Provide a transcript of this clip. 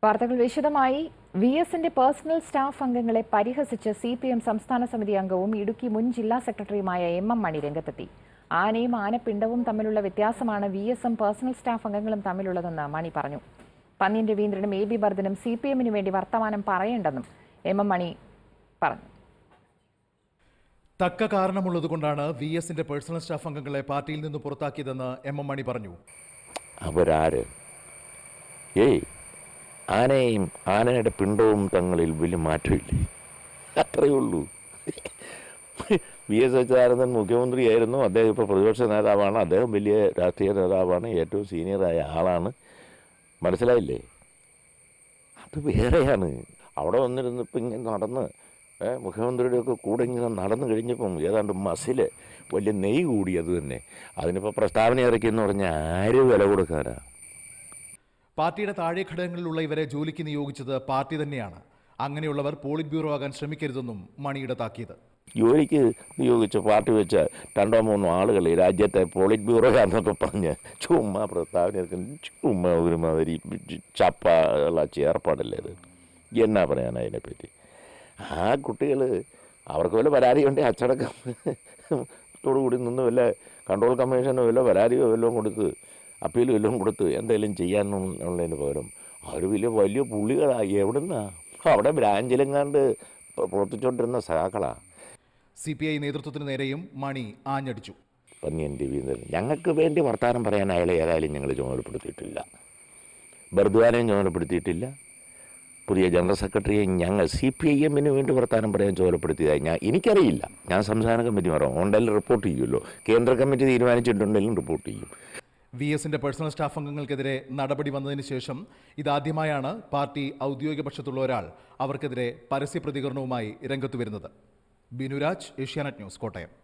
വാർത്തകൾ വിശദമായി വി എസിന്റെ പേഴ്സണൽ സ്റ്റാഫ് അംഗങ്ങളെ പരിഹസിച്ച് സി പി എം സംസ്ഥാന സമിതി അംഗവും ഇടുക്കി മുൻ ജില്ലാ സെക്രട്ടറിയുമായ എം എം മണി രംഗത്തെത്തി ആനയും ആനപ്പിണ്ടവും തമ്മിലുള്ള വ്യത്യാസമാണ് വി എസും പേഴ്സണൽ സ്റ്റാഫ് അംഗങ്ങളും തമ്മിലുള്ളതെന്ന് മണി പറഞ്ഞു പന്ന്യൻ രവീന്ദ്രനും എ ബി ബർദനും സി പി എമ്മിന് വേണ്ടി വർത്തമാനം പറയേണ്ടെന്നും എം എം മണി പറഞ്ഞു തക്ക കാരണമുള്ളതുകൊണ്ടാണ് വി എസിന്റെ പേഴ്സണൽ സ്റ്റാഫ് അംഗങ്ങളെ പാർട്ടിയിൽ നിന്ന് പുറത്താക്കിയതെന്ന് എം എം മണി പറഞ്ഞു അവരാര് ഏയ് ആനയും ആനയുടെ പിണ്ടവും തങ്ങളിൽ വലിയ മാറ്റമില്ലേ അത്രയേ ഉള്ളൂ വി എസ് അച്യുതാനന്ദൻ മുഖ്യമന്ത്രിയായിരുന്നു അദ്ദേഹം ഇപ്പോൾ പ്രതിപക്ഷ നേതാവാണ് അദ്ദേഹം വലിയ രാഷ്ട്രീയ നേതാവാണ് ഏറ്റവും സീനിയറായ ആളാണ് മനസ്സിലായില്ലേ അത് വേറെയാണ് അവിടെ വന്നിരുന്ന് ഇപ്പം ഇങ്ങനെ നടന്ന് ഏ, മുഖ്യമന്ത്രിയുടെയൊക്കെ കൂടെ ഇങ്ങനെ നടന്നു കഴിഞ്ഞപ്പം ഏതാണ്ട് മസില് വലിയ നെയ് കൂടി അത് തന്നെ അതിനിപ്പോൾ പ്രസ്താവന ഇറക്കിയെന്ന് പറഞ്ഞാൽ ആര് വില കൊടുക്കാനാ പാർട്ടിയുടെ താഴെ ഘടകങ്ങളിലുള്ള ഇവരെ ജോലിക്ക് നിയോഗിച്ചത് പാർട്ടി തന്നെയാണ് അങ്ങനെയുള്ളവർ പോളിറ്റ് ബ്യൂറോ ആകാൻ ശ്രമിക്കരുതെന്നും മണിയുടെ താക്കീത് ജോലിക്ക് നിയോഗിച്ച പാർട്ടി വെച്ച രണ്ടോ മൂന്നോ ആളുകൾ ഈ രാജ്യത്തെ പോളിറ്റ് ബ്യൂറോ എന്നൊക്കെ പറഞ്ഞ് ചുമ്മാ പ്രസ്താവന ഇറക്കുന്ന ചുമ്മാ ഒരുമാതിരി ചപ്പ ഉള്ള ചേർപ്പാടല്ലേ ഇത് എന്നാ പറയാൻ അതിനെപ്പറ്റി ആ കുട്ടികൾ അവർക്ക് വല്ല പരാതിയുണ്ടെങ്കിൽ അച്ചടക്കം ത്തോടുകൂടി നിന്ന് വല്ല കൺട്രോൾ കമ്മീഷനോ വല്ല പരാതിയോ വല്ലതും കൊടുത്ത് അപ്പീൽ വല്ലതും കൊടുത്ത് എന്തെങ്കിലും ചെയ്യാനുള്ളതിന് പകരം അവർ വലിയ വലിയ പുള്ളികളായി എവിടുന്നാ അവിടെ ബ്രാഞ്ചിലെങ്ങാണ്ട് പ്രവർത്തിച്ചുകൊണ്ടിരുന്ന സഹാക്കളാ സി പി ഐ നേതൃത്വത്തിന് നേരെയും മണി ആഞ്ഞടിച്ചു പന്നിയൻ രവീന്ദ്രൻ ഞങ്ങൾക്ക് വേണ്ടി വർത്തമാനം പറയാൻ അയാളെ ഏതായാലും ഞങ്ങൾ ചുമതലപ്പെടുത്തിയിട്ടില്ല ബർദ്വാനെയും ചുമതലപ്പെടുത്തിയിട്ടില്ല പുതിയ ജനറൽ സെക്രട്ടറിയെ ഞങ്ങൾ സി പി ഐ എമ്മിന് വേണ്ടി വർത്തമാനം പറയാൻ ചുമതലപ്പെടുത്തിയതായി ഞാൻ എനിക്കറിയില്ല ഞാൻ സംസ്ഥാന കമ്മിറ്റി പറയാം ഉണ്ടെങ്കിലും റിപ്പോർട്ട് ചെയ്യുമല്ലോ കേന്ദ്ര കമ്മിറ്റി തീരുമാനിച്ചിട്ടുണ്ടെങ്കിലും റിപ്പോർട്ട് ചെയ്യും വി എസിന്റെ പേഴ്സണൽ സ്റ്റാഫ് അംഗങ്ങൾക്കെതിരെ നടപടി വന്നതിന് ശേഷം ഇതാദ്യമായാണ് പാർട്ടി ഔദ്യോഗിക പക്ഷത്തുള്ള ഒരാൾ അവർക്കെതിരെ പരസ്യ പ്രതികരണവുമായി രംഗത്തു വരുന്നത് ബിനുരാജ് ഏഷ്യാനെറ്റ് ന്യൂസ് കോട്ടയം